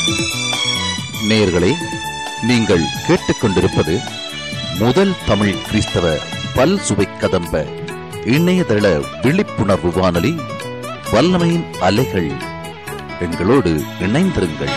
நேயர்களே நீங்கள் கேட்டுக்கொண்டிருப்பது முதல் தமிழ் கிறிஸ்தவ பல் சுவை கதம்ப இணையதள விழிப்புணர்வு வானொலி வல்லமையின் அலைகள் எங்களோடு இணைந்திருங்கள்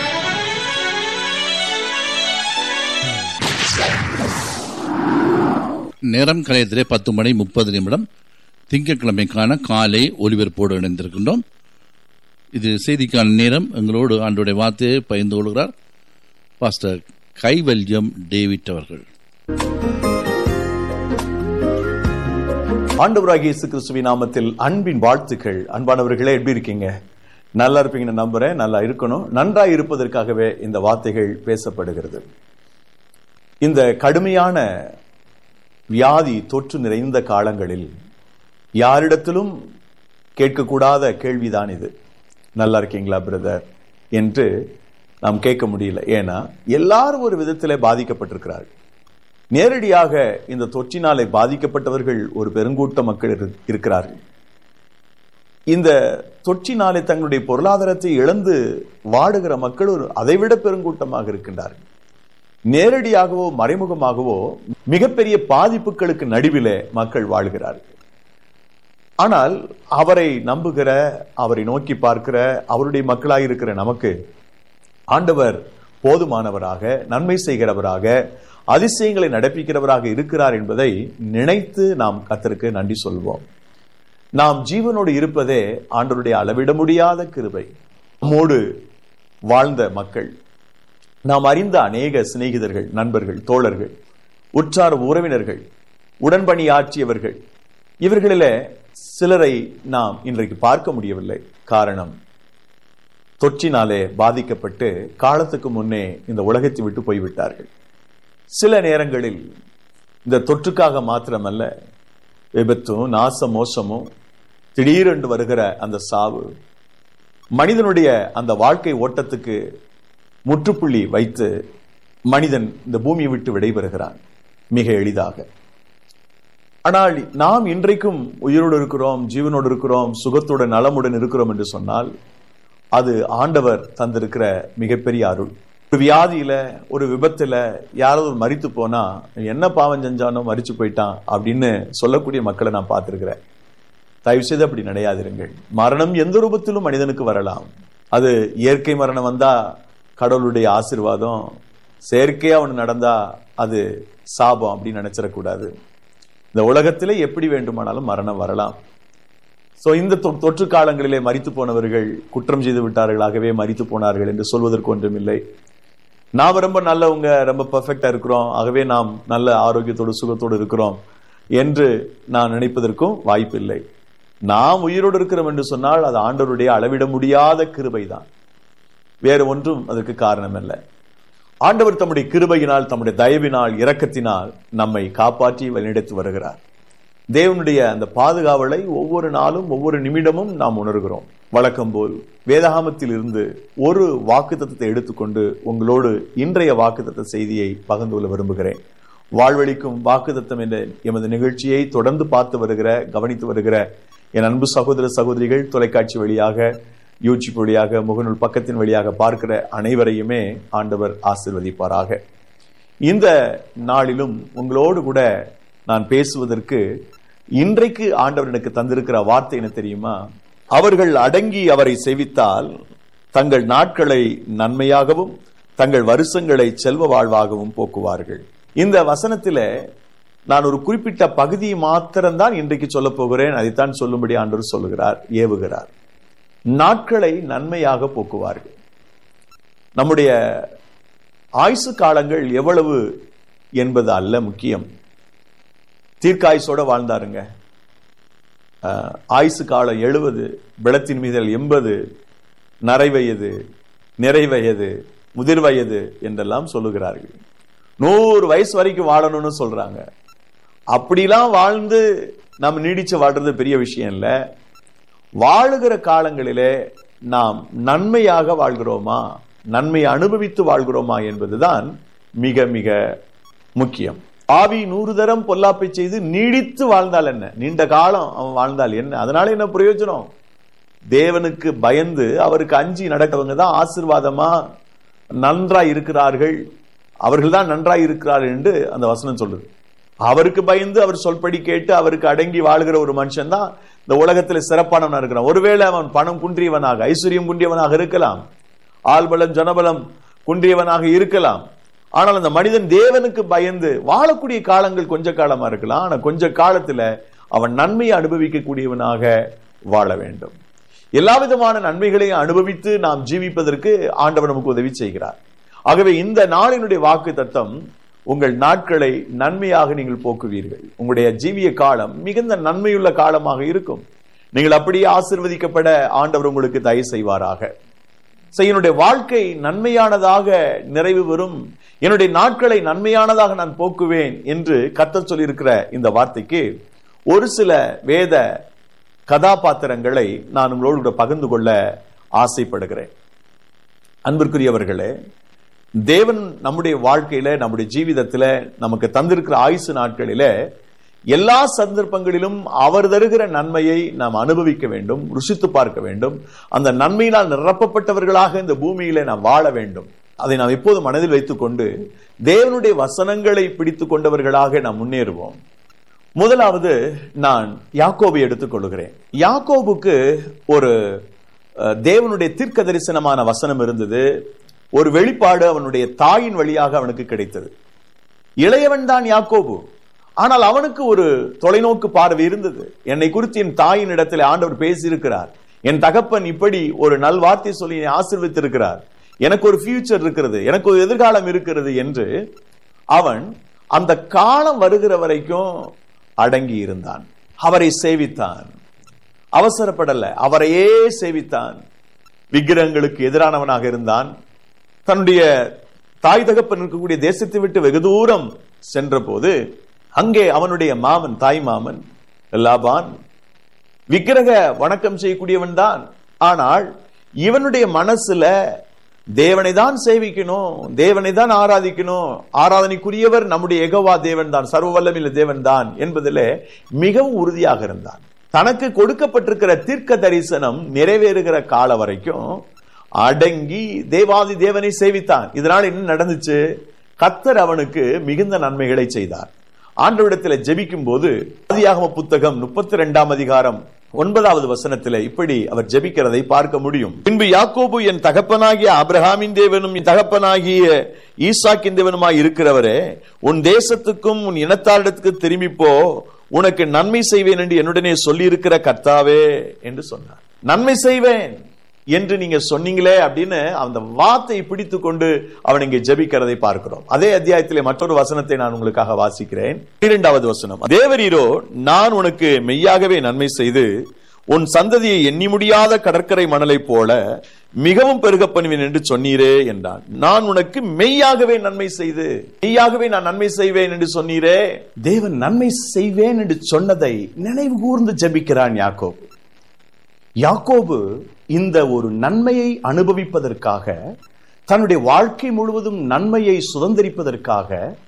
நேரம் கலையத்திலே பத்து மணி முப்பது நிமிடம் திங்கட்கிழமைக்கான காலை ஒலிபரப்போடு இணைந்திருக்கின்றோம் இது செய்திக்கான நேரம் எங்களோடு ஆண்டுடைய வார்த்தையை பகிர்ந்து கொள்கிறார் பாஸ்டர் கைவல்யம் டேவிட் அவர்கள் ஆண்டவராகிய இயேசு கிறிஸ்துவின் நாமத்தில் அன்பின் வாழ்த்துக்கள் அன்பானவர்களே எப்படி இருக்கீங்க நல்லா இருப்பீங்கன்னு நம்புறேன் நல்லா இருக்கணும் நன்றாய் இருப்பதற்காகவே இந்த வார்த்தைகள் பேசப்படுகிறது இந்த கடுமையான வியாதி தொற்று நிறைந்த காலங்களில் யாரிடத்திலும் கேட்கக்கூடாத கேள்விதான் இது நல்லா இருக்கீங்களா பிரதர் என்று நாம் கேட்க முடியல ஏன்னா எல்லாரும் ஒரு விதத்திலே பாதிக்கப்பட்டிருக்கிறார்கள் நேரடியாக இந்த தொற்றினாலே பாதிக்கப்பட்டவர்கள் ஒரு பெருங்கூட்ட மக்கள் இரு- இருக்கிறார்கள் இந்த தொற்றினாலே தங்களுடைய பொருளாதாரத்தை இழந்து வாடுகிற மக்கள் ஒரு அதைவிட பெருங்கூட்டமாக இருக்கின்றார்கள் நேரடியாகவோ மறைமுகமாகவோ மிகப்பெரிய பாதிப்புகளுக்கு நடுவிலே மக்கள் வாழ்கிறார்கள் ஆனால் அவரை நம்புகிற அவரை நோக்கி பார்க்கிற அவருடைய மக்களாக இருக்கிற நமக்கு ஆண்டவர் போதுமானவராக நன்மை செய்கிறவராக அதிசயங்களை நடப்பிக்கிறவராக இருக்கிறார் என்பதை நினைத்து நாம் கத்தருக்கு நன்றி சொல்வோம் நாம் ஜீவனோடு இருப்பதே ஆண்டவருடைய அளவிட முடியாத கிருபை நம்மோடு வாழ்ந்த மக்கள் நாம் அறிந்த அநேக சிநேகிதர்கள் நண்பர்கள் தோழர்கள் உற்றார் உறவினர்கள் உடன்பணியாற்றியவர்கள் இவர்களிலே சிலரை நாம் இன்றைக்கு பார்க்க முடியவில்லை காரணம் தொற்றினாலே பாதிக்கப்பட்டு காலத்துக்கு முன்னே இந்த உலகத்தை விட்டு போய்விட்டார்கள் சில நேரங்களில் இந்த தொற்றுக்காக மாத்திரமல்ல விபத்தும் நாச மோசமும் திடீரென்று வருகிற அந்த சாவு மனிதனுடைய அந்த வாழ்க்கை ஓட்டத்துக்கு முற்றுப்புள்ளி வைத்து மனிதன் இந்த பூமியை விட்டு விடைபெறுகிறான் மிக எளிதாக ஆனால் நாம் இன்றைக்கும் உயிரோடு இருக்கிறோம் ஜீவனோடு இருக்கிறோம் சுகத்துடன் நலமுடன் இருக்கிறோம் என்று சொன்னால் அது ஆண்டவர் தந்திருக்கிற மிகப்பெரிய அருள் ஒரு வியாதியில ஒரு விபத்துல யாராவது ஒரு மரித்து போனா என்ன பாவம் செஞ்சானோ மரிச்சு போயிட்டான் அப்படின்னு சொல்லக்கூடிய மக்களை நான் பார்த்திருக்கிறேன் தயவு செய்து அப்படி நினையாதிருங்கள் மரணம் எந்த ரூபத்திலும் மனிதனுக்கு வரலாம் அது இயற்கை மரணம் வந்தா கடவுளுடைய ஆசீர்வாதம் செயற்கையா ஒன்று நடந்தா அது சாபம் அப்படின்னு நினைச்சிடக்கூடாது இந்த உலகத்திலே எப்படி வேண்டுமானாலும் மரணம் வரலாம் சோ இந்த தொ- தொற்று காலங்களிலே மரித்து போனவர்கள் குற்றம் செய்து விட்டார்களாகவே மரித்து போனார்கள் என்று சொல்வதற்கு ஒன்றுமில்லை நாம் ரொம்ப நல்லவங்க ரொம்ப பெர்ஃபெக்டா இருக்கிறோம் ஆகவே நாம் நல்ல ஆரோக்கியத்தோடு சுகத்தோடு இருக்கிறோம் என்று நான் நினைப்பதற்கும் வாய்ப்பில்லை நாம் உயிரோடு இருக்கிறோம் என்று சொன்னால் அது ஆண்டவருடைய அளவிட முடியாத கிருபைதான் வேறு ஒன்றும் அதற்கு காரணம் அல்ல ஆண்டவர் தம்முடைய கிருபையினால் தம்முடைய தயவினால் இரக்கத்தினால் நம்மை காப்பாற்றி வழிநடத்தி வருகிறார் தேவனுடைய அந்த பாதுகாவலை ஒவ்வொரு நாளும் ஒவ்வொரு நிமிடமும் நாம் உணர்கிறோம் வழக்கம் போல் வேதாகமத்தில் இருந்து ஒரு வாக்குத்தத்தத்தை எடுத்துக்கொண்டு உங்களோடு இன்றைய வாக்குத்தத்த செய்தியை பகிர்ந்து கொள்ள விரும்புகிறேன் வாழ்வழிக்கும் வாக்குத்தத்தம் என்ற எமது நிகழ்ச்சியை தொடர்ந்து பார்த்து வருகிற கவனித்து வருகிற என் அன்பு சகோதர சகோதரிகள் தொலைக்காட்சி வழியாக யூடியூப் வழியாக முகநூல் பக்கத்தின் வழியாக பார்க்கிற அனைவரையுமே ஆண்டவர் ஆசிர்வதிப்பாராக இந்த நாளிலும் உங்களோடு கூட நான் பேசுவதற்கு இன்றைக்கு ஆண்டவர் எனக்கு தந்திருக்கிற வார்த்தை என்ன தெரியுமா அவர்கள் அடங்கி அவரை செவித்தால் தங்கள் நாட்களை நன்மையாகவும் தங்கள் வருஷங்களை செல்வ வாழ்வாகவும் போக்குவார்கள் இந்த வசனத்தில நான் ஒரு குறிப்பிட்ட பகுதியை மாத்திரம்தான் இன்றைக்கு சொல்ல போகிறேன் அதைத்தான் சொல்லும்படி ஆண்டவர் சொல்லுகிறார் ஏவுகிறார் நாட்களை நன்மையாக போக்குவார்கள் நம்முடைய ஆயுசு காலங்கள் எவ்வளவு என்பது அல்ல முக்கியம் தீர்க்காயுசோட வாழ்ந்தாருங்க அஹ், ஆயுசு காலம் எழுபது பிளத்தின் மீதல் எண்பது நரைவயது நிறைவயது முதிர் வயது என்றெல்லாம் சொல்லுகிறார்கள் நூறு வயசு வரைக்கும் வாழணும்னு சொல்றாங்க அப்படிலாம் வாழ்ந்து நம்ம நீடிச்சு வாழ்றது பெரிய விஷயம் இல்ல வாழுகிற காலங்களிலே நாம் நன்மையாக வாழ்கிறோமா நன்மையை அனுபவித்து வாழ்கிறோமா என்பதுதான் மிக மிக முக்கியம் ஆவி நூறு தரம் பொல்லாப்பை செய்து நீடித்து வாழ்ந்தால் என்ன நீண்ட காலம் அவன் வாழ்ந்தால் என்ன அதனால என்ன பிரயோஜனம் தேவனுக்கு பயந்து அவருக்கு அஞ்சி நடக்கிறவங்க தான் ஆசீர்வாதமா நன்றாய் இருக்கிறார்கள் அவர்கள்தான் நன்றாய் இருக்கிறார்கள் என்று அந்த வசனம் சொல்லுது அவருக்கு பயந்து அவர் சொல்படி கேட்டு அவருக்கு அடங்கி வாழ்கிற ஒரு மனுஷன் தான் இந்த உலகத்தில் சிறப்பானவனா இருக்கிறான் ஒருவேளை அவன் பணம் குன்றியவனாக ஐஸ்வர்யம் குன்றியவனாக இருக்கலாம் ஆள்பலம் ஜனபலம் குன்றியவனாக இருக்கலாம் ஆனால் அந்த மனிதன் தேவனுக்கு பயந்து வாழக்கூடிய காலங்கள் கொஞ்ச காலமா இருக்கலாம் ஆனா கொஞ்ச காலத்துல அவன் நன்மையை அனுபவிக்கக்கூடியவனாக வாழ வேண்டும் எல்லா விதமான நன்மைகளையும் அனுபவித்து நாம் ஜீவிப்பதற்கு ஆண்டவர் நமக்கு உதவி செய்கிறார் ஆகவே இந்த நாளினுடைய வாக்கு தத்தம் உங்கள் நாட்களை நன்மையாக நீங்கள் போக்குவீர்கள் உங்களுடைய ஜீவிய காலம் மிகுந்த நன்மையுள்ள காலமாக இருக்கும் நீங்கள் அப்படியே ஆசிர்வதிக்கப்பட ஆண்டவர் உங்களுக்கு தயவு செய்வாராக சரி, என்னுடைய வாழ்க்கை நன்மையானதாக நிறைவு பெறும் என்னுடைய நாட்களை நன்மையானதாக நான் போக்குவேன் என்று கர்த்தர் சொல்லியிருக்கிற இந்த வார்த்தைக்கு ஒரு சில வேத கதாபாத்திரங்களை நான் உங்களோடு கூட பகிர்ந்து கொள்ள ஆசைப்படுகிறேன் அன்பிற்குரியவர்களே தேவன் நம்முடைய வாழ்க்கையில நம்முடைய ஜீவிதத்துல நமக்கு தந்திருக்கிற ஆயுசு நாட்களில எல்லா சந்தர்ப்பங்களிலும் அவர் தருகிற நன்மையை நாம் அனுபவிக்க வேண்டும் ருசித்து பார்க்க வேண்டும் அந்த நன்மையினால் நிரப்பப்பட்டவர்களாக இந்த பூமியில நாம் வாழ வேண்டும் அதை நாம் எப்போது மனதில் வைத்துக்கொண்டு தேவனுடைய வசனங்களை பிடித்து கொண்டவர்களாக நாம் முன்னேறுவோம் முதலாவது நான் யாக்கோபை எடுத்துக்கொள்கிறேன் யாக்கோபுக்கு ஒரு அஹ், தேவனுடைய தீர்க்க தரிசனமான வசனம் இருந்தது ஒரு வெளிப்பாடு அவனுடைய தாயின் வழியாக அவனுக்கு கிடைத்தது இளையவன் தான் யாக்கோபு ஆனால் அவனுக்கு ஒரு தொலைநோக்கு பார்வை இருந்தது என்னை குறித்து என் தாயின் இடத்தில் ஆண்டவர் பேசியிருக்கிறார் என் தகப்பன் இப்படி ஒரு நல் வார்த்தை சொல்லி என்னை ஆசீர்வதித்திருக்கிறார் எனக்கு ஒரு ஃபியூச்சர் இருக்கிறது எனக்கு ஒரு எதிர்காலம் இருக்கிறது என்று அவன் அந்த காலம் வருகிற வரைக்கும் அடங்கி இருந்தான் அவரை சேவித்தான் அவசரப்படல அவரையே சேவித்தான் விக்கிரகங்களுக்கு எதிரானவனாக இருந்தான் தன்னுடைய தாய் தகப்பன் இருக்கக்கூடிய தேசத்தை விட்டு வெகு தூரம் சென்ற போது அங்கே அவனுடைய மாமன் தாய் மாமன் லாபான் விக்கிரக வணக்கம் செய்யக்கூடியவன் தான் ஆனால் இவனுடைய மனசுல தேவனை தான் சேவிக்கணும் தேவனை தான் ஆராதிக்கணும் ஆராதனைக்குரியவர் நம்முடைய எகவா தேவன் தான் சர்வ வல்லமில்ல தேவன் தான் என்பதிலே மிகவும் உறுதியாக இருந்தான் தனக்கு கொடுக்கப்பட்டிருக்கிற தீர்க்க தரிசனம் நிறைவேறுகிற கால வரைக்கும் அடங்கி தேவாதி தேவனை சேவித்தான் இதனால் என்ன நடந்துச்சு கத்தர் அவனுக்கு மிகுந்த நன்மைகளை செய்தார் ஆண்டவிடத்தில் ஜெபிக்கும் போது ஆதியாகம புத்தகம் முப்பத்தி ரெண்டாம் அதிகாரம் ஒன்பதாவது வசனத்திலே இப்படி அவர் ஜெபிக்கிறதை பார்க்க முடியும் பின்பு யாக்கோபு என் தகப்பனாகிய ஆபிரகாமின் தேவனும் என் தகப்பனாகிய ஈசாக்கின் தேவனுமாய் இருக்கிறவரே உன் தேசத்துக்கும் உன் இனத்தாரிடத்துக்கு திரும்பி போ உனக்கு நன்மை செய்வேன் என்று என்னுடனே சொல்லியிருக்கிற கர்த்தாவே என்று சொன்னார் நன்மை செய்வேன் என்று நீங்க சொன்னீங்களே அப்படின்னு அந்த வார்த்தையை பிடித்து கொண்டு அவன் இங்கே ஜெபிக்கிறதை பார்க்கிறோம் அதே அத்தியாயத்திலே மற்றொரு வசனத்தை நான் உங்களுக்காக வாசிக்கிறேன் இரண்டாவது வசனம் தேவரீரோ நான் உனக்கு மெய்யாகவே நன்மை செய்து உன் சந்ததியை எண்ணி முடியாத கடற்கரை மணலை போல மிகவும் பெருக பண்ணுவேன் என்று சொன்னீரே என்றான் நான் உனக்கு மெய்யாகவே நன்மை செய்து மெய்யாகவே நான் நன்மை செய்வேன் என்று சொன்னீரே தேவன் நன்மை செய்வேன் என்று சொன்னதை நினைவு கூர்ந்து ஜெபிக்கிறான் யாக்கோபு யாக்கோபு இந்த ஒரு நன்மையை அனுபவிப்பதற்காக தன்னுடைய வாழ்க்கை முழுவதும் நன்மையை சுதந்திரிப்பதற்காக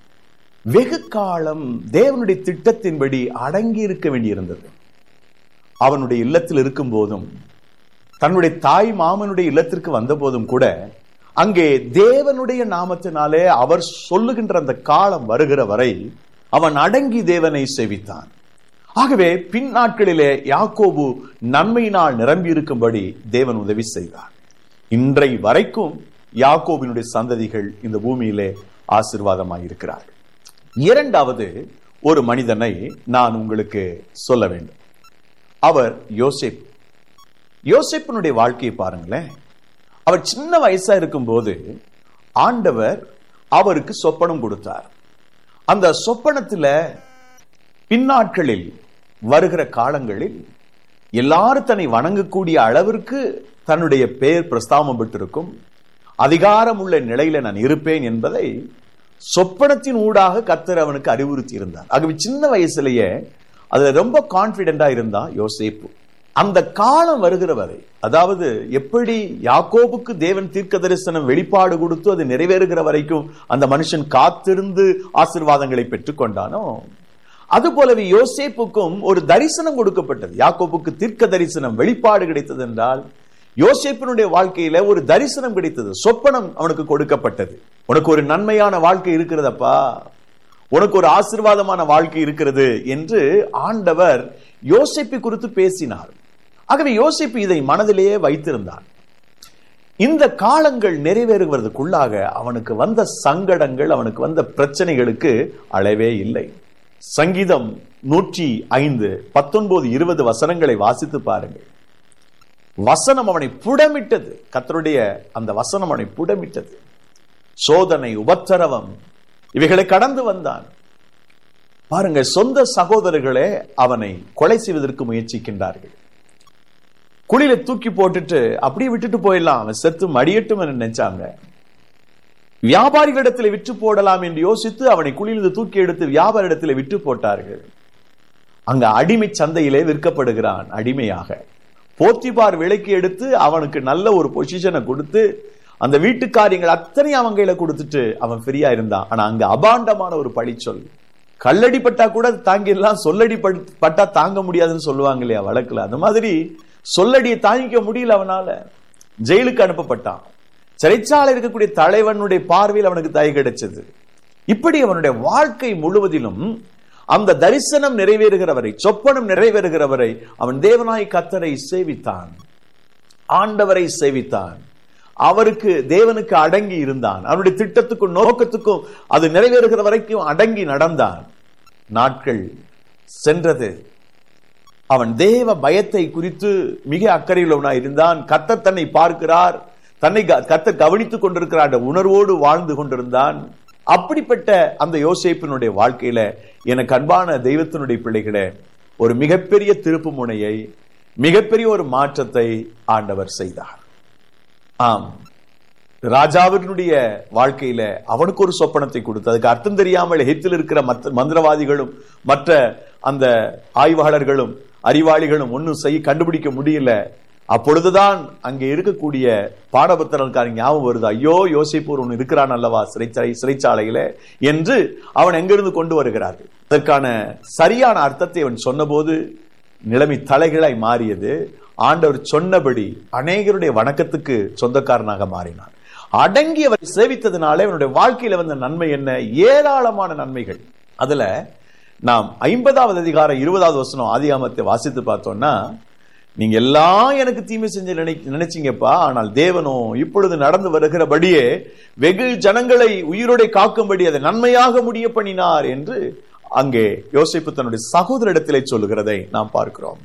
வெகு காலம் தேவனுடைய திட்டத்தின்படி அடங்கி இருக்க வேண்டியிருந்தது அவனுடைய இல்லத்தில் இருக்கும் போதும் தன்னுடைய தாய் மாமனுடைய இல்லத்திற்கு வந்த போதும் கூட அங்கே தேவனுடைய நாமத்தினாலே அவர் சொல்லுகின்ற அந்த காலம் வருகிற வரை அவன் அடங்கி தேவனை சேவித்தான் ஆகவே பின் நாட்களிலே யாக்கோபு நன்மையினால் நிரம்பி இருக்கும்படி தேவன் உதவி செய்தார் இன்றை வரைக்கும் யாக்கோபினுடைய சந்ததிகள் இந்த பூமியிலே ஆசிர்வாதமாய் இருக்கிறார்கள் இரண்டாவது ஒரு மனிதனை நான் உங்களுக்கு சொல்ல வேண்டும் அவர் யோசேப் யோசேப்பினுடைய வாழ்க்கையை பாருங்களேன் அவர் சின்ன வயசா இருக்கும்போது ஆண்டவர் அவருக்கு சொப்பனம் கொடுத்தார் அந்த சொப்பனத்துல பின்னாட்களில் வருகிற காலங்களில் எல்லாரும் தன்னை வணங்கக்கூடிய அளவிற்கு தன்னுடைய பெயர் பிரஸ்தாபம் பெற்றிருக்கும் அதிகாரம் உள்ள நிலையில நான் இருப்பேன் என்பதை சொப்பனத்தின் ஊடாக கர்த்தர் அவனுக்கு அறிவுறுத்தி இருந்தார் ஆகவே சின்ன வயசுலயே அதுல ரொம்ப கான்பிடென்டா இருந்தா யோசேப்பு அந்த காலம் வருகிற வரை அதாவது எப்படி யாக்கோபுக்கு தேவன் தீர்க்க தரிசனம் வெளிப்பாடு கொடுத்து அது நிறைவேறுகிற வரைக்கும் அந்த மனுஷன் காத்திருந்து ஆசிர்வாதங்களை பெற்றுக்கொண்டானோ அது போலவே யோசேப்புக்கும் ஒரு தரிசனம் கொடுக்கப்பட்டது யாக்கோபுக்கு தீர்க்க தரிசனம் வெளிப்பாடு கிடைத்தது என்றால் யோசேப்பினுடைய வாழ்க்கையில ஒரு தரிசனம் கிடைத்தது சொப்பனம் அவனுக்கு கொடுக்கப்பட்டது உனக்கு ஒரு நன்மையான வாழ்க்கை இருக்கிறதப்பா உனக்கு ஒரு ஆசீர்வாதமான வாழ்க்கை இருக்கிறது என்று ஆண்டவர் யோசிப்பை குறித்து பேசினார் ஆகவே யோசிப்பு இதை மனதிலேயே வைத்திருந்தான் இந்த காலங்கள் நிறைவேறுவதற்குள்ளாக அவனுக்கு வந்த சங்கடங்கள் அவனுக்கு வந்த பிரச்சனைகளுக்கு அளவே இல்லை சங்கீதம் நூற்றி ஐந்து பத்தொன்பது இருபது வசனங்களை வாசித்து பாருங்கள் வசனம் அவனை புடமிட்டது கத்தருடைய அந்த வசனம் அவனை புடமிட்டது சோதனை உபத்திரவம் இவைகளை கடந்து வந்தான் பாருங்க சொந்த சகோதரர்களே அவனை கொலை செய்வதற்கு முயற்சிக்கின்றார்கள் குழியில தூக்கி போட்டுட்டு அப்படியே விட்டுட்டு போயிடலாம் அவன் செத்து மடியட்டும் என்று நினைச்சாங்க வியாபாரிகளிடத்தில் விற்று போடலாம் என்று யோசித்து அவனை குழியிலிருந்து தூக்கி எடுத்து வியாபாரிடத்தில் விற்று போட்டார்கள் அங்க அடிமை சந்தையிலே விற்கப்படுகிறான் அடிமையாக போத்திபார் விலைக்கு எடுத்து அவனுக்கு நல்ல ஒரு பொசிஷனை கொடுத்து அந்த வீட்டு காரியங்கள் அத்தனை அவன் கையில கொடுத்துட்டு அவன் ஃப்ரீயா இருந்தான் ஆனா அங்க அபாண்டமான ஒரு பழி சொல் கல்லடி பட்டா கூட தாங்கிடலாம் சொல்லடி பட்- பட்டா தாங்க முடியாதுன்னு சொல்லுவாங்க இல்லையா வழக்குல அந்த மாதிரி சொல்லடியை தாங்கிக்க முடியல அவனால ஜெயிலுக்கு அனுப்பப்பட்டான் சிறைச்சாலை இருக்கக்கூடிய தலைவனுடைய பார்வையில் அவனுக்கு தய கிடைச்சது இப்படி அவனுடைய வாழ்க்கை முழுவதிலும் அந்த தரிசனம் நிறைவேறுகிறவரை சொப்பனம் நிறைவேறுகிறவரை அவன் தேவனாய் கத்தரை சேவித்தான் ஆண்டவரை சேவித்தான் அவருக்கு தேவனுக்கு அடங்கி இருந்தான் அவருடைய திட்டத்துக்கும் நோக்கத்துக்கும் அது நிறைவேறுகிற வரைக்கும் அடங்கி நடந்தான் நாட்கள் சென்றது அவன் தேவ பயத்தை குறித்து மிக அக்கறையுள்ளவனாய் இருந்தான் கத்தர் தன்னை பார்க்கிறார் தன்னை க- கத்தர் கவனித்துக் கொண்டிருக்கிறார் என்ற உணர்வோடு வாழ்ந்து கொண்டிருந்தான் அப்படிப்பட்ட அந்த யோசேப்பினுடைய வாழ்க்கையில எனக்கு அன்பான தெய்வத்தினுடைய பிள்ளைகளே ஒரு மிகப்பெரிய திருப்பு முனையை மிகப்பெரிய ஒரு மாற்றத்தை ஆண்டவர் செய்தார் ஆம் ராஜாவினுடைய வாழ்க்கையில அவனுக்கு ஒரு சொப்பனத்தை கொடுத்து அதுக்கு அர்த்தம் தெரியாமல் எகிப்தில் இருக்கிற மற்ற மந்திரவாதிகளும் மற்ற அந்த ஆய்வாளர்களும் அறிவாளிகளும் ஒன்றும் செய்ய கண்டுபிடிக்க முடியல அப்பொழுதுதான் அங்கே இருக்கக்கூடிய பாடபத்திரக்காரன் ஞாபகம் வருது ஐயோ யோசிப்பூர் ஒன்று இருக்கிறான் அல்லவா சிறைச்சாலை சிறைச்சாலையில என்று அவன் எங்கிருந்து கொண்டு வருகிறார்கள் அதற்கான சரியான அர்த்தத்தை அவன் சொன்னபோது நிலைமை தலைகளாய் மாறியது ஆண்டவர் சொன்னபடி அநேகருடைய வணக்கத்துக்கு சொந்தக்காரனாக மாறினான் அடங்கி அவர் சேவித்ததுனாலே அவனுடைய வாழ்க்கையில வந்த நன்மை என்ன ஏராளமான நன்மைகள் அதுல நாம் ஐம்பதாவது அதிகாரம் இருபதாவது வசனம் ஆதியாமத்தை வாசித்து பார்த்தோம்னா நீங்க எல்லாம் எனக்கு தீமை செஞ்சு நினை நினைச்சீங்கப்பா ஆனால் தேவனோ இப்பொழுது நடந்து வருகிறபடியே வெகு ஜனங்களை உயிரோടെ காக்கும்படி அதை நன்மையாக முடிய பண்ணினார் என்று அங்கே யோசிப்பு தன்னுடைய சகோதரிடத்திலே சொல்லுகிறதை நாம் பார்க்கிறோம்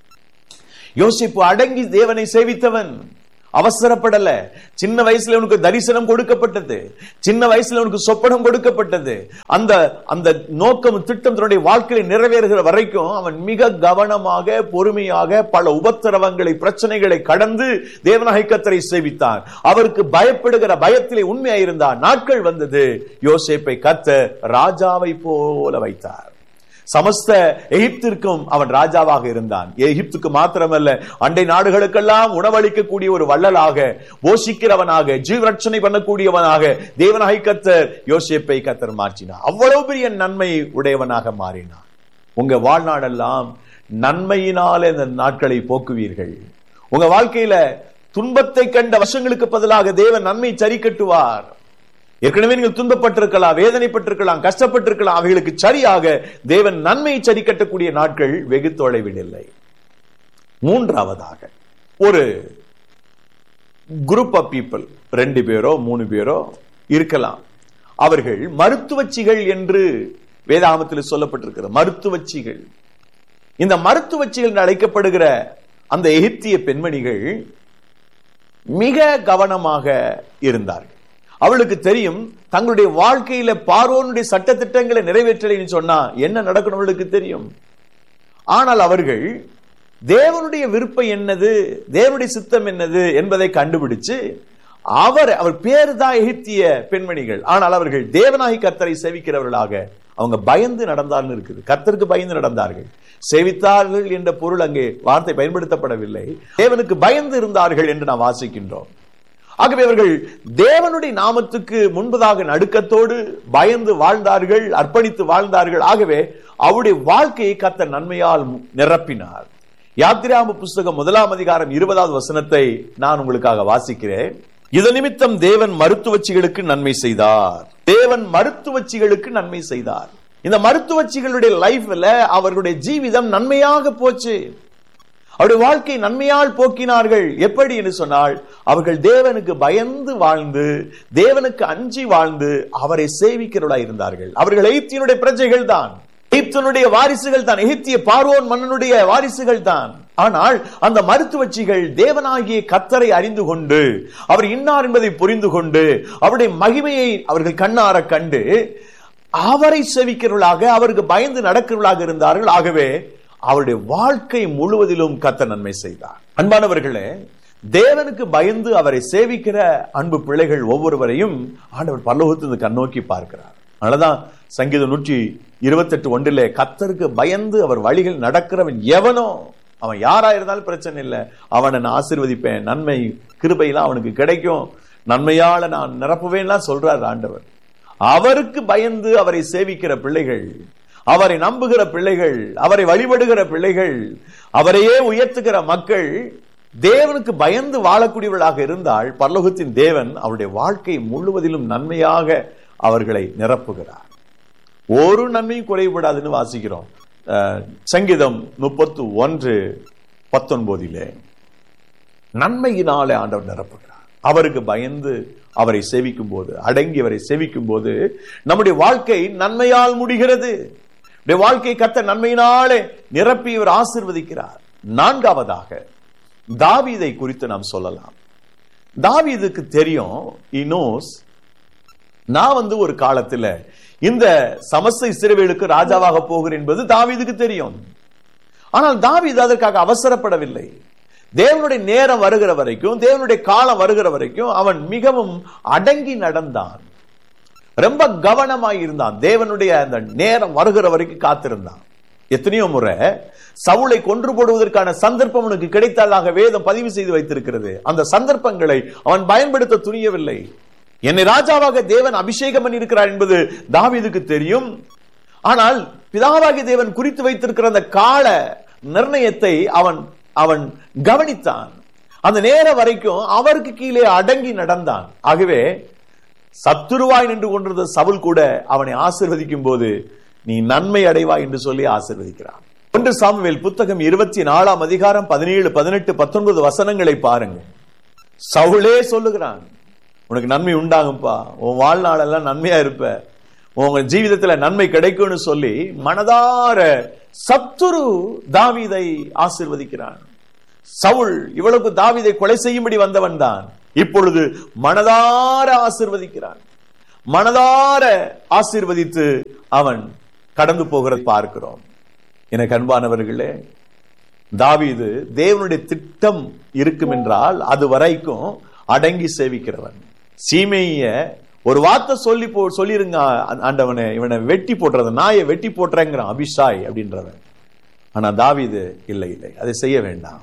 யோசிப்பு அடங்கி தேவனை சேவித்தவன் அவசரப்படல சின்ன வயசுல உனக்கு தரிசனம் கொடுக்கப்பட்டது சின்ன வயசுல உனக்கு சொப்பனம் கொடுக்கப்பட்டது அந்த அந்த நோக்கம் திட்டம் தன்னுடைய வாழ்க்கையை நிறைவேறுகிற வரைக்கும் அவன் மிக கவனமாக பொறுமையாக பல உபத்திரவங்களை பிரச்சனைகளை கடந்து தேவநாயக கத்தரை சேவித்தான் அவருக்கு பயப்படுகிற பயத்திலே உண்மையாயிருந்தான் நாட்கள் வந்தது யோசேப்பை கத்த ராஜாவை போல வைத்தார் சமஸ்த எகிப்திற்கும் அவன் ராஜாவாக இருந்தான் எகிப்துக்கு மாத்திரமல்ல அண்டை நாடுகளுக்கெல்லாம் உணவளிக்கக்கூடிய ஒரு வள்ளலாக போஷிக்கிறவனாக ஜீவரட்சணை பண்ணக்கூடியவனாக தேவனாய் கத்தர் யோசேப்பை கத்தர் மாற்றினார் அவ்வளவு பெரிய நன்மை உடையவனாக மாறினான் உங்க வாழ்நாளெல்லாம் நன்மையினாலே இந்த நாட்களை போக்குவீர்கள் உங்க வாழ்க்கையில துன்பத்தை கண்ட வருஷங்களுக்கு பதிலாக தேவன் நன்மை சரி கட்டுவார் ஏற்கனவே நீங்கள் துன்பப்பட்டிருக்கலாம் வேதனைப்பட்டிருக்கலாம் கஷ்டப்பட்டிருக்கலாம் அவைகளுக்கு சரியாக தேவன் நன்மையை சரி கட்டக்கூடிய நாட்கள் வெகு தொலைவில் இல்லை மூன்றாவதாக ஒரு குரூப் ஆஃப் பீப்புள் ரெண்டு பேரோ மூணு பேரோ இருக்கலாம் அவர்கள் மருத்துவச்சிகள் என்று வேதாகமத்தில் சொல்லப்பட்டிருக்கிறது மருத்துவச்சிகள் இந்த மருத்துவச்சிகள் என்று அழைக்கப்படுகிற அந்த எகிப்திய பெண்மணிகள் மிக கவனமாக இருந்தார்கள் அவளுக்கு தெரியும் தங்களுடைய வாழ்க்கையில பார்வோனுடைய சட்ட திட்டங்களை நிறைவேற்றலைன்னு சொன்னா என்ன நடக்கணும் அவளுக்கு தெரியும் ஆனால் அவர்கள் தேவனுடைய விருப்பம் என்னது தேவனுடைய சித்தம் என்னது என்பதை கண்டுபிடிச்சு அவர் அவர் பேரு தான் எகிப்திய பெண்மணிகள் ஆனால் அவர்கள் தேவனாகி கர்த்தரை சேவிக்கிறவர்களாக அவங்க பயந்து நடந்தார்கள் இருக்குது கர்த்தருக்கு பயந்து நடந்தார்கள் சேவித்தார்கள் என்ற பொருள் அங்கே வார்த்தை பயன்படுத்தப்படவில்லை தேவனுக்கு பயந்து இருந்தார்கள் என்று நாம் வாசிக்கின்றோம் ஆகவே அவர்கள் தேவனுடைய நாமத்துக்கு முன்பதாக நடுக்கத்தோடு பயந்து வாழ்ந்தார்கள் அர்ப்பணித்து வாழ்ந்தார்கள் ஆகவே அவருடைய வாழ்க்கையை கத்த நன்மையால் நிரப்பினார் யாத்திராம புஸ்தகம் முதலாம் அதிகாரம் இருபதாவது வசனத்தை நான் உங்களுக்காக வாசிக்கிறேன் இது நிமித்தம் தேவன் மருத்துவச்சிகளுக்கு நன்மை செய்தார் தேவன் மருத்துவச்சிகளுக்கு நன்மை செய்தார் இந்த மருத்துவச்சிகளுடைய லைஃப்ல அவர்களுடைய ஜீவிதம் நன்மையாக போச்சு அவருடைய வாழ்க்கை நன்மையால் போக்கினார்கள் எப்படி என்று சொன்னால் அவர்கள் தேவனுக்கு பயந்து வாழ்ந்து தேவனுக்கு அஞ்சி வாழ்ந்து அவரை சேவிக்கிறவர்களாய் இருந்தார்கள் அவர்கள் எகிப்தியனுடைய பிரஜைகள் தான் எகிப்தியனுடைய வாரிசுகள் தான் எகிப்திய பார்வோன் மன்னனுடைய வாரிசுகள் தான் ஆனால் அந்த மருத்துவச்சிகள் தேவனாகிய கத்தரை அறிந்து கொண்டு அவர் இன்னார் என்பதை புரிந்து கொண்டு அவருடைய மகிமையை அவர்கள் கண்ணார கண்டு அவரை செவிக்கிறவர்களாக அவருக்கு பயந்து நடக்கிறவர்களாக இருந்தார்கள் ஆகவே அவருடைய வாழ்க்கை முழுவதிலும் கத்த நன்மை செய்தார் அன்பானவர்களே தேவனுக்கு பயந்து அவரை சேவிக்கிற அன்பு பிள்ளைகள் ஒவ்வொருவரையும் ஆண்டவர் பல்லோகத்திலிருந்து கண்ணோக்கி பார்க்கிறார் அதனாலதான் சங்கீதம் நூற்றி இருபத்தெட்டு ஒன்றிலே கத்தருக்கு பயந்து அவர் வழிகள் நடக்கிறவன் எவனோ அவன் யாரா இருந்தாலும் பிரச்சனை இல்லை அவனை நான் ஆசீர்வதிப்பேன் நன்மை கிருபையெல்லாம் அவனுக்கு கிடைக்கும் நன்மையால நான் நிரப்புவேன்லாம் சொல்றார் ஆண்டவர் அவருக்கு பயந்து அவரை சேவிக்கிற பிள்ளைகள் அவரை நம்புகிற பிள்ளைகள் அவரை வழிபடுகிற பிள்ளைகள் அவரையே உயர்த்துகிற மக்கள் தேவனுக்கு பயந்து வாழக்கூடியவர்களாக இருந்தால் பரலோகத்தின் தேவன் அவருடைய வாழ்க்கை முழுவதிலும் நன்மையாக அவர்களை நிரப்புகிறார் ஒரு நன்மையும் குறைபடாதுன்னு வாசிக்கிறோம் அஹ், சங்கீதம் முப்பத்து ஒன்று பத்தொன்பதிலே நன்மையினாலே ஆண்டவர் நிரப்புகிறார் அவருக்கு பயந்து அவரை சேவிக்கும் போது அடங்கி அவரை சேவிக்கும் போது நம்முடைய வாழ்க்கை நன்மையால் முடிகிறது நம்முடைய வாழ்க்கை கத்த நன்மையினாலே நிரப்பி இவர் ஆசிர்வதிக்கிறார் நான்காவதாக தாவீதை குறித்து நாம் சொல்லலாம் தாவீதுக்கு தெரியும் he knows நான் வந்து ஒரு காலத்துல இந்த சமஸ்த இஸ்ரவேலுக்கு ராஜாவாக போகிறேன் என்பது தாவீதுக்கு தெரியும் ஆனால் தாவீது அதற்காக அவசரப்படவில்லை தேவனுடைய நேரம் வருகிற வரைக்கும் தேவனுடைய காலம் வருகிற வரைக்கும் அவன் மிகவும் அடங்கி நடந்தான் ரொம்ப கவனமாய் இருந்தான் தேவனுடைய அந்த நேரம் வருகிற வரைக்கும் காத்திருந்தான் எத்தனையோ முறை சவுளை கொன்று போடுவதற்கான சந்தர்ப்பம் அவனுக்கு கிடைத்ததாக வேதம் பதிவு செய்து வைத்திருக்கிறது அந்த சந்தர்ப்பங்களை அவன் பயன்படுத்த துணியவில்லை என்னை ராஜாவாக தேவன் அபிஷேகம் பண்ணியிருக்கிறார் என்பது தாவீதுக்கு தெரியும் ஆனால் பிதாவாகிய தேவன் குறித்து வைத்திருக்கிற அந்த கால நிர்ணயத்தை அவன் அவன் கவனித்தான் அந்த நேரம் வரைக்கும் அவருக்கு கீழே அடங்கி நடந்தான் ஆகவே சத்துருவாய் நின்று கொண்டிருந்த சவுல் கூட அவனை ஆசிர்வதிக்கும் போது நீ நன்மை அடைவாய் என்று சொல்லி ஆசிர்வதிக்கிறான் ஒன்று சாமுவேல் புத்தகம் இருபத்தி நாலாம் அதிகாரம் பதினேழு பதினெட்டு பத்தொன்பது வசனங்களை பாருங்க சவுலே சொல்லுகிறான் உனக்கு நன்மை உண்டாகும்பா உன் வாழ்நாளெல்லாம் நன்மையா இருப்ப உங்க ஜீவிதத்துல நன்மை கிடைக்கும்னு சொல்லி மனதார சத்துரு தாவீதை ஆசிர்வதிக்கிறான் சவுல் இவ்வளவுக்கு தாவீதை கொலை செய்யும்படி வந்தவன் தான் இப்பொழுது மனதார ஆசிர்வதிக்கிறான் மனதார ஆசிர்வதித்து அவன் கடந்து போகிறதை பார்க்கிறோம் எனக்கு அன்பானவர்களே தாவீது தேவனுடைய திட்டம் இருக்கும் என்றால் அது வரைக்கும் அடங்கி சேவிக்கிறவன் சீமைய ஒரு வார்த்தை சொல்லி போ சொல்லிருங்க ஆ- ஆண்டவனே இவனை வெட்டி போட்டுறது நாயை வெட்டி போட்டுறேங்கிறான் அபிஷாய் அப்படின்றவன் ஆனா தாவீது இல்லை இல்லை அதை செய்ய வேண்டாம்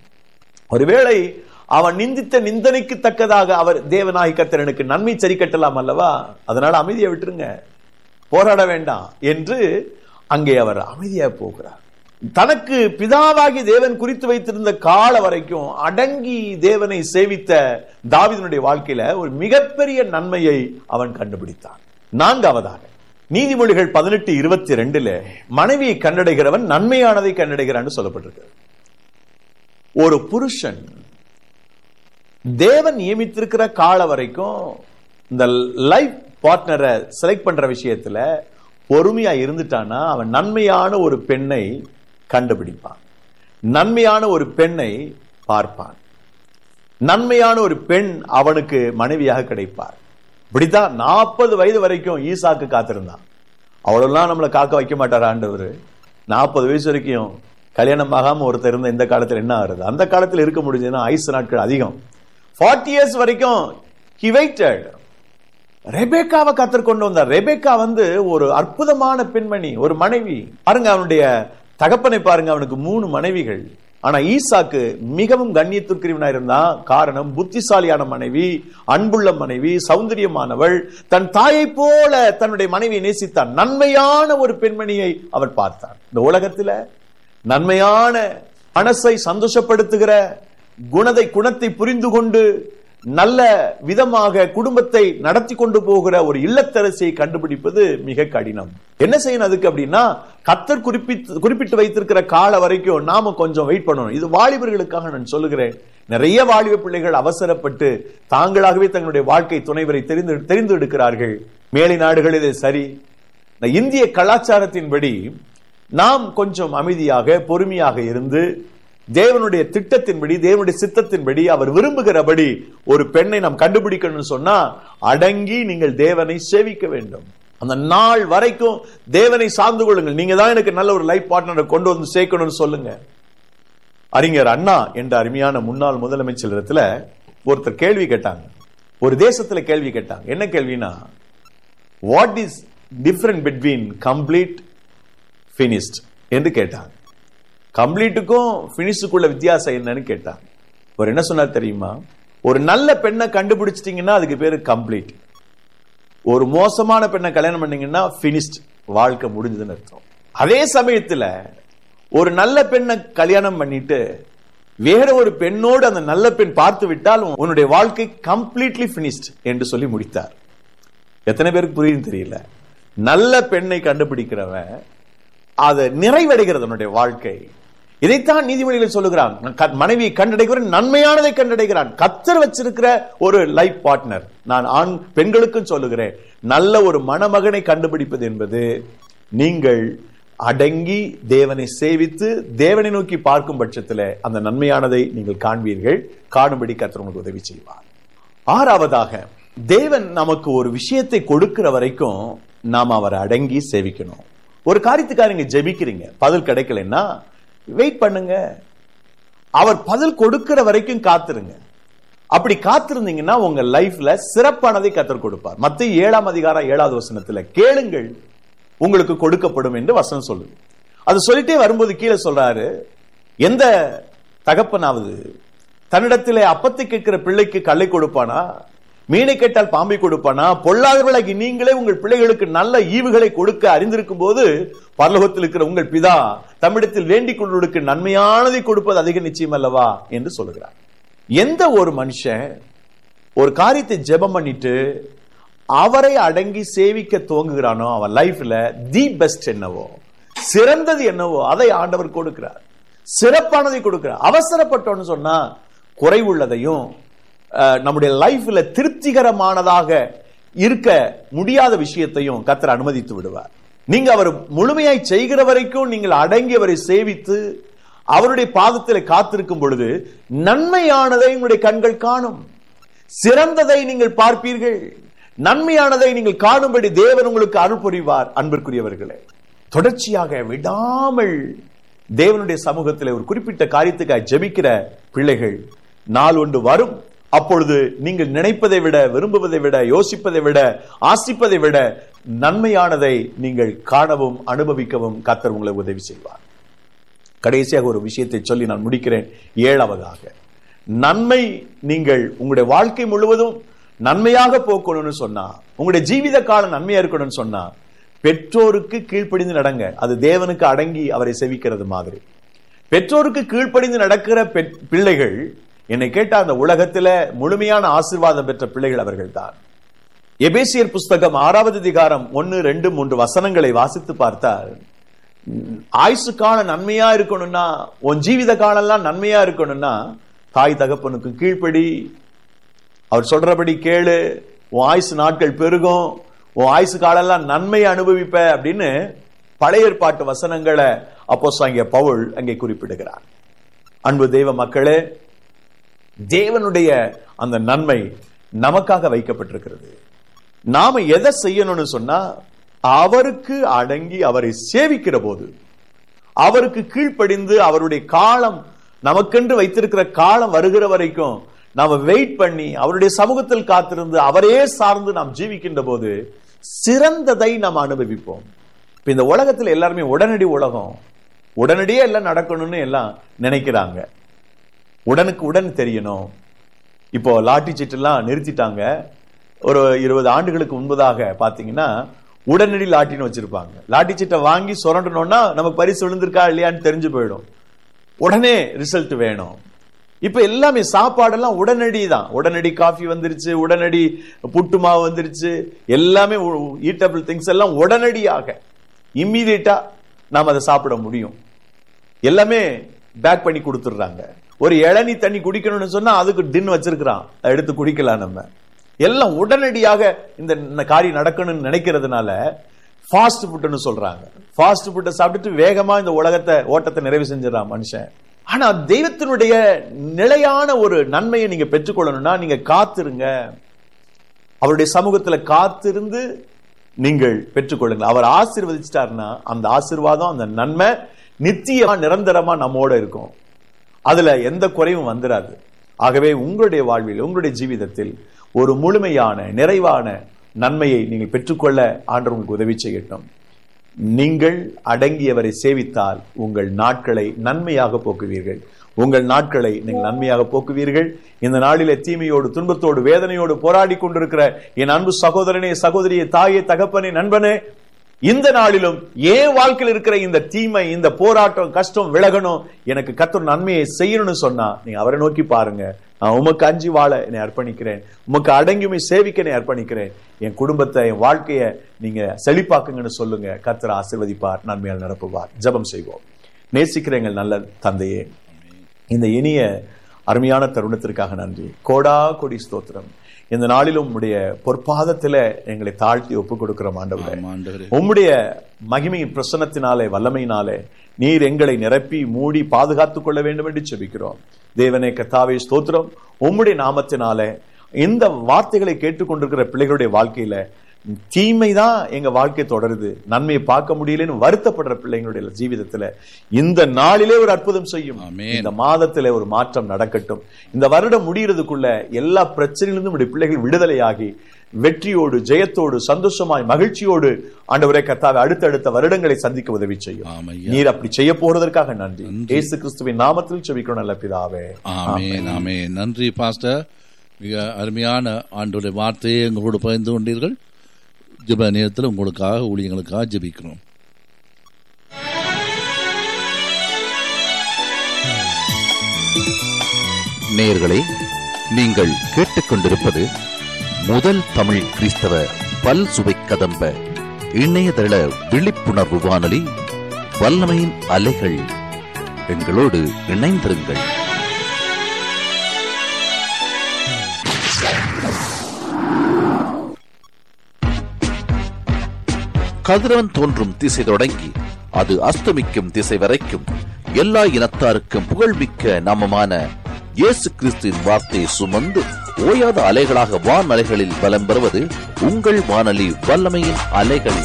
ஒருவேளை அவன் நிந்தித்த நிந்தனைக்கு தக்கதாக அவர் தேவநாயி கத்தரனுக்கு நன்மை சரி கட்டலாம் அல்லவா அதனால அமைதியை விட்டுருங்க போராட வேண்டாம் என்று அங்கே அவர் அமைதியா போகிறார் தனக்கு பிதாவாகி தேவன் குறித்து வைத்திருந்த கால வரைக்கும் அடங்கி தேவனை சேவித்த தாவீதினுடைய வாழ்க்கையில ஒரு மிகப்பெரிய நன்மையை அவன் கண்டுபிடித்தான் நான்காவதாக நீதிமொழிகள் பதினெட்டு இருபத்தி ரெண்டுல மனைவியை கண்டடைகிறவன் நன்மையானதை கண்டடைகிறான்னு சொல்லப்பட்டிருக்கு ஒரு புருஷன் தேவன் நியமித்திருக்கிற கால வரைக்கும் இந்த லைஃப் பார்ட்னரை செலக்ட் பண்ற விஷயத்துல பொறுமையா இருந்துட்டானா அவன் நன்மையான ஒரு பெண்ணை கண்டுபிடிப்பான் நன்மையான ஒரு பெண்ணை பார்ப்பான் நன்மையான ஒரு பெண் அவனுக்கு மனைவியாக கிடைப்பார் இப்படித்தான் நாற்பது வயது வரைக்கும் ஈசாக்கு காத்திருந்தான் அவ்வளவுலாம் நம்மளை காக்க வைக்க மாட்டார் ஆண்டவர் நாற்பது வயசு வரைக்கும் கல்யாணம் ஆகாம ஒருத்தர் இருந்த இந்த காலத்துல என்ன ஆகுறது அந்த காலத்துல இருக்க முடிஞ்சதுன்னா ஐஸ் நாட்கள் அதிகம் ஃபார்ட்டி இயர்ஸ் வரைக்கும் he waited ரெபேக்காவை கத்தர் கொண்டு வந்தார் ரெபேக்கா வந்து ஒரு அற்புதமான பெண்மணி ஒரு மனைவி பாருங்க அவனுடைய தகப்பனை பாருங்க அவனுக்கு மூணு மனைவிகள் ஆனா ஈசாக்கு மிகவும் கண்ணியத்திற்குரியவனா இருந்தான் காரணம் புத்திசாலியான மனைவி அன்புள்ள மனைவி சௌந்தரியமானவள் தன் தாயை போல தன்னுடைய மனைவியை நேசித்தான் நன்மையான ஒரு பெண்மணியை அவர் பார்த்தான் இந்த உலகத்துல நன்மையான மனசை சந்தோஷப்படுத்துகிற குணத்தை குணத்தை புரிந்து கொண்டு நல்ல விதமாக குடும்பத்தை நடத்தி கொண்டு போகிற ஒரு இல்லத்தரசியை கண்டுபிடிப்பது மிக கடினம் என்ன செய்யணும் அதுக்கு அப்படின்னா கத்தர் குறிப்பிட்டு குறிப்பிட்டு வைத்திருக்கிற கால வரைக்கும் நாம கொஞ்சம் வெயிட் பண்ணணும் இது வாலிபர்களுக்காக நான் சொல்லுகிறேன் நிறைய வாலிப பிள்ளைகள் அவசரப்பட்டு தாங்களாகவே தங்களுடைய வாழ்க்கை துணைவரை தெரிந்து தெரிந்து எடுக்கிறார்கள் மேலை நாடுகளில் இது சரி இந்த இந்திய கலாச்சாரத்தின்படி நாம் கொஞ்சம் அமைதியாக பொறுமையாக இருந்து தேவனுடைய திட்டத்தின்படி தேவனுடைய சித்தத்தின்படி அவர் விரும்புகிறபடி ஒரு பெண்ணை நாம் கண்டுபிடிக்கணும்னு சொன்னா அடங்கி நீங்கள் தேவனை சேவிக்க வேண்டும் அந்த நாள் வரைக்கும் தேவனை சார்ந்து கொள்ளுங்கள் நீங்க தான் எனக்கு நல்ல ஒரு லைஃப் பார்ட்னரை கொண்டு வந்து சேர்க்கணும்னு சொல்லுங்க அறிஞர் அண்ணா என்ற அருமையான முன்னாள் முதலமைச்சரிடத்துல ஒருத்தர் கேள்வி கேட்டாங்க ஒரு தேசத்துல கேள்வி கேட்டாங்க என்ன கேள்வினா what is different between complete finished என்று கேட்டாங்க கம்ப்ளீட்டுக்கும் பினிஷுக்குள்ள வித்தியாசம் என்னன்னு கேட்டாங்க அவர் என்ன சொன்னார் தெரியுமா ஒரு நல்ல பெண்ணை கண்டுபிடிச்சிட்டீங்கன்னா அதுக்கு பேரு கம்ப்ளீட் ஒரு மோசமான பெண்ணை கல்யாணம் பண்ணீங்கன்னா finished வாழ்க்கை முடிஞ்சதுன்னு அர்த்தம் அதே சமயத்துல ஒரு நல்ல பெண்ணை கல்யாணம் பண்ணிட்டு வேற ஒரு பெண்ணோடு அந்த நல்ல பெண் பார்த்து விட்டால் உன்னுடைய வாழ்க்கை கம்ப்ளீட்லி finished என்று சொல்லி முடித்தார் எத்தனை பேருக்கு புரியும் தெரியல நல்ல பெண்ணை கண்டுபிடிக்கிறவன் அது நிறைவடைகிறது அவனுடைய வாழ்க்கை இதைத்தான் நீதிமொழிகள் சொல்லுகிறான் க- மனைவியை கண்டடைகிறவன் நன்மையானதை கண்டடைகிறான் கத்தர் வச்சிருக்கிற ஒரு லைஃப் பார்ட்னர் நான் ஆண் பெண்களுக்கும் சொல்லுகிறேன் நல்ல ஒரு மணமகனை கண்டுபிடிப்பது என்பது நீங்கள் அடங்கி தேவனை சேவித்து தேவனை நோக்கி பார்க்கும் பட்சத்தில் அந்த நன்மையானதை நீங்கள் காண்பீர்கள் காணும்படி கர்த்தர் உங்களுக்கு உதவி செய்வார் ஆறாவதாக தேவன் நமக்கு ஒரு விஷயத்தை கொடுக்கிற வரைக்கும் நாம் அவரை அடங்கி சேவிக்கணும் ஒரு காரியத்துக்காக நீங்க ஜெபிக்கிறீங்க பதில் கிடைக்கலன்னா வெயிட் பண்ணுங்க அவர் பதில் கொடுக்கிற வரைக்கும் காத்துருங்க அப்படி காத்திருந்தீங்கன்னா உங்க லைஃப்ல சிறப்பானதை கத்தர் கொடுப்பார் மத்த ஏழாம் அதிகாரம் ஏழாவது வசனத்துல கேளுங்கள் உங்களுக்கு கொடுக்கப்படும் என்று வசனம் சொல்லுது அது சொல்லிட்டே வரும்போது கீழே சொல்றாரு எந்த தகப்பனாவது தன்னிடத்திலே அப்பத்தை கேட்கிற பிள்ளைக்கு கல்லை கொடுப்பானா மீனை கேட்டால் பாம்பை கொடுப்பானா பொல்லாதவர்களாகி நீங்களே உங்கள் பிள்ளைகளுக்கு நல்ல ஈவுகளை கொடுக்க அறிந்திருக்கும் போது பரலோகத்தில் இருக்கிற உங்கள் பிதா தம்மிடத்தில் வேண்டிக் கொள்வதற்கு நன்மையானதை கொடுப்பது அதிக நிச்சயம் அல்லவா என்று சொல்லுகிறார் எந்த ஒரு மனுஷன் ஒரு காரியத்தை ஜெபம் பண்ணிட்டு அவரை அடங்கி சேவிக்க துவங்குகிறானோ அவன் லைஃப்ல தி பெஸ்ட் என்னவோ சிறந்தது என்னவோ அதை ஆண்டவர் கொடுக்கிறார் சிறப்பானதை கொடுக்கிறார் அவசரப்பட்டோன்னு சொன்னா குறைவுள்ளதையும் அஹ், நம்முடைய லைஃப்ல திருப்திகரமானதாக இருக்க முடியாத விஷயத்தையும் கத்தர் அனுமதித்து விடுவார் நீங்க அவர் முழுமையாய் செய்கிற வரைக்கும் நீங்கள் அடங்கி அவரை சேவித்து அவருடைய பாதத்தில் காத்திருக்கும் பொழுது நன்மையானதை உங்களுடைய கண்கள் காணும் சிறந்ததை நீங்கள் பார்ப்பீர்கள் நன்மையானதை நீங்கள் காணும்படி தேவன் உங்களுக்கு அருள் புரிவார் அன்பிற்குரியவர்களே தொடர்ச்சியாக விடாமல் தேவனுடைய சமூகத்தில் ஒரு குறிப்பிட்ட காரியத்துக்காக ஜெபிக்கிற பிள்ளைகள் நாள் ஒன்று வரும் அப்பொழுது நீங்கள் நினைப்பதை விட விரும்புவதை விட யோசிப்பதை விட ஆசிப்பதை விட நன்மையானதை நீங்கள் காணவும் அனுபவிக்கவும் கத்தர் உங்களை உதவி செய்வார் கடைசியாக ஒரு விஷயத்தை சொல்லி நான் முடிக்கிறேன் ஏழாவதாக நன்மை நீங்கள் உங்களுடைய வாழ்க்கை முழுவதும் நன்மையாக போக்கணும்னு சொன்னா உங்களுடைய ஜீவித காலம் நன்மையா இருக்கணும்னு சொன்னா பெற்றோருக்கு கீழ்ப்படிந்து நடங்க அது தேவனுக்கு அடங்கி அவரை செவிக்கிறது மாதிரி பெற்றோருக்கு கீழ்ப்படிந்து நடக்கிற பெற்- பிள்ளைகள் என்னை கேட்ட அந்த உலகத்துல முழுமையான ஆசீர்வாதம் பெற்ற பிள்ளைகள் அவர்கள் தான் எபேசியர் புஸ்தகம் ஆறாவது அதிகாரம் ஒன்னு ரெண்டு மூன்று வசனங்களை வாசித்து பார்த்தால் உம், ஆயுசு காலம் நன்மையா இருக்கணும்னா உன் ஜீவித காலம்லாம் நன்மையா இருக்கணும்னா தாய் தகப்பனுக்கு கீழ்ப்படி அவர் சொல்றபடி கேளு உன் ஆயுசு நாட்கள் பெருகும் உன் ஆயுசு காலம்லாம் நன்மையை அனுபவிப்ப அப்படின்னு பழைய ஏற்பாட்டு வசனங்களை அப்போ அங்கே பவுல் அங்கே குறிப்பிடுகிறார் அன்பு தெய்வ மக்களே தேவனுடைய அந்த நன்மை நமக்காக வைக்கப்பட்டிருக்கிறது நாம எதை செய்யணும்னு சொன்னா அவருக்கு அடங்கி அவரை சேவிக்கிற போது அவருக்கு கீழ்ப்படிந்து அவருடைய காலம் நமக்கென்று வைத்திருக்கிற காலம் வருகிற வரைக்கும் நாம வெயிட் பண்ணி அவருடைய சமூகத்தில் காத்திருந்து அவரே சார்ந்து நாம் ஜீவிக்கின்ற போது சிறந்ததை நாம் அனுபவிப்போம் இப்ப இந்த உலகத்துல எல்லாருமே உடனடி உலகம் உடனடியே எல்லாம் நடக்கணும்னு எல்லாம் நினைக்கிறாங்க உடனுக்கு உடன் தெரியணும் இப்போ லாட்டி சீட்டெல்லாம் நிறுத்திட்டாங்க ஒரு இருபது ஆண்டுகளுக்கு முன்பதாக பாத்தீங்கன்னா உடனடி லாட்டின்னு வச்சிருப்பாங்க லாட்டி சீட்டை வாங்கி சுரண்டணும்னா நமக்கு பரிசு விழுந்திருக்கா இல்லையான்னு தெரிஞ்சு போயிடும் உடனே ரிசல்ட் வேணும் இப்ப எல்லாமே சாப்பாடெல்லாம் உடனடி தான் உடனடி காஃபி வந்துருச்சு உடனடி புட்டு மாவு வந்துருச்சு எல்லாமே ஈட்டபிள் திங்ஸ் எல்லாம் உடனடியாக இம்மீடியட்டா நாம் அதை சாப்பிட முடியும் எல்லாமே பேக் பண்ணி கொடுத்துடுறாங்க ஒரு இளநீ தண்ணி குடிக்கணும்னு சொன்னா அதுக்கு டின் வச்சிருக்கிறான் அதை எடுத்து குடிக்கலாம் நம்ம எல்லாம் உடனடியாக இந்த இந்த காரியம் நடக்கணும்னு நினைக்கிறதுனால ஃபாஸ்ட் ஃபுட்னு சொல்றாங்க ஃபாஸ்ட் ஃபுட்டை சாப்பிட்டுட்டு வேகமா இந்த உலகத்தை ஓட்டத்தை நிறைவு செஞ்சிடறான் மனுஷன் ஆனா தெய்வத்தினுடைய நிலையான ஒரு நன்மையை நீங்க பெற்றுக்கொள்ளணும்னா நீங்க காத்திருங்க அவருடைய சமூகத்துல காத்திருந்து நீங்கள் பெற்றுக்கொள்ளுங்கள் அவர் ஆசீர்வதிச்சிட்டாருன்னா அந்த ஆசீர்வாதம் அந்த நன்மை நித்தியமா நிரந்தரமா நம்மோட இருக்கும் அதுல எந்த குறைவும் வந்துராது ஆகவே உங்களுடைய வாழ்வில் உங்களுடைய ஜீவிதத்தில் ஒரு முழுமையான நிறைவான நன்மையை நீங்கள் பெற்றுக்கொள்ள ஆண்டவர் உங்களுக்கு உதவி செய்யட்டும் நீங்கள் அடங்கியவரை சேவித்தால் உங்கள் நாட்களை நன்மையாக போக்குவீர்கள் உங்கள் நாட்களை நீங்கள் நன்மையாக போக்குவீர்கள் இந்த நாளிலே தீமையோடு துன்பத்தோடு வேதனையோடு போராடி கொண்டிருக்கிற என் அன்பு சகோதரனே சகோதரியே தாயே தகப்பனே நண்பனே இந்த நாளிலும் ஏன் வாழ்க்கையில் இருக்கிற இந்த தீமை இந்த போராட்டம் கஷ்டம் விலகணும் எனக்கு கத்தர் நன்மையை செய்யணும்னு சொன்னா நீங்க அவரை நோக்கி பாருங்க நான் உமக்கு அஞ்சி வாழ என்னை அர்ப்பணிக்கிறேன் உமக்கு அடங்கியுமே சேவிக்க என்னை அர்ப்பணிக்கிறேன் என் குடும்பத்தை என் வாழ்க்கைய நீங்க செழிப்பாக்குங்கன்னு சொல்லுங்க கத்தர் ஆசிர்வதிப்பார் நன்மையால் நிரப்புவார் ஜெபம் செய்வோம் நேசிக்கிற எங்கள் நல்ல தந்தையே இந்த இனிய அருமையான தருணத்திற்காக நன்றி கோடா கொடி ஸ்தோத்திரம் இந்த நாளிலும் உம்முடைய பொற்பாதத்துல எங்களை தாழ்த்தி ஒப்புக் கொடுக்கிறோம் ஆண்டவரே ஆமா, ஆண்டவரே. உம்முடைய மகிமை பிரசன்னத்தினாலே வல்லமையினாலே நீர் எங்களை நிரப்பி மூடி பாதுகாத்துக் கொள்ள வேண்டும் என்று செபிக்கிறோம் தேவனே கத்தாவே ஸ்தோத்திரம் உம்முடைய நாமத்தினாலே இந்த வார்த்தைகளை கேட்டுக்கொண்டிருக்கிற பிள்ளைகளுடைய வாழ்க்கையில தீமை தான் எங்க வாழ்க்கை தொடருது நன்மையை பார்க்க முடியலன்னு வருத்தப்படுற பிள்ளைங்களுடைய ஜீவிதத்துல இந்த நாளிலே ஒரு அற்புதம் செய்யும் ஆமென். இந்த மாதத்திலே ஒரு மாற்றம் நடக்கட்டும் இந்த வருடம் முடியறதுக்குள்ள எல்லா பிரச்சனையிலிருந்தும் உடைய பிள்ளைகள் விடுதலையாகி வெற்றியோடு ஜெயத்தோடு சந்தோஷமாய் மகிழ்ச்சியோடு ஆண்டவரே கத்தாவை அடுத்தடுத்த வருடங்களை சந்திக்க உதவி செய்யும் ஆமையா. நீர் அப்படி செய்ய போறதற்காக நன்றி இயேசு கிறிஸ்துவின் நாமத்தில் செபிக்கிறோம் நல்ல பிதாவே ஆமென் ஆமென் நன்றி பாஸ்டர் மிக அருமையான ஆண்டோடைய வார்த்தையை எங்களோடு பகிர்ந்து கொண்டீர்கள் ஜெப நேரத்தில் உங்களுக்காக ஊழியங்களுக்காக ஜெபிக்கிறோம் நேயர்களே நீங்கள் கேட்டுக்கொண்டிருப்பது முதல் தமிழ் கிறிஸ்தவ பல் சுவை கதம்ப இணையதள விழிப்புணர்வு வானொலி வல்லமையின் அலைகள் எங்களோடு இணைந்திருங்கள் கதிரவன் தோன்றும் திசை தொடங்கி அது அஸ்தமிக்கும் திசை வரைக்கும் எல்லா இனத்தாருக்கும் புகழ்மிக்க நாமமான இயேசு கிறிஸ்துவின் வார்த்தையை சுமந்து ஓயாத அலைகளாக வான் அலைகளில் பலம் பெறுவது உங்கள் வானொலி வல்லமையின் அலைகள்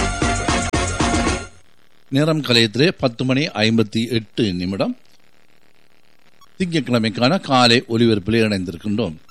நேரம் கலையத்திலே பத்து மணி ஐம்பத்தி எட்டு நிமிடம் திங்கட்கிழமைக்கான காலை ஒலிபரப்பிலே இணைந்திருக்கின்றோம்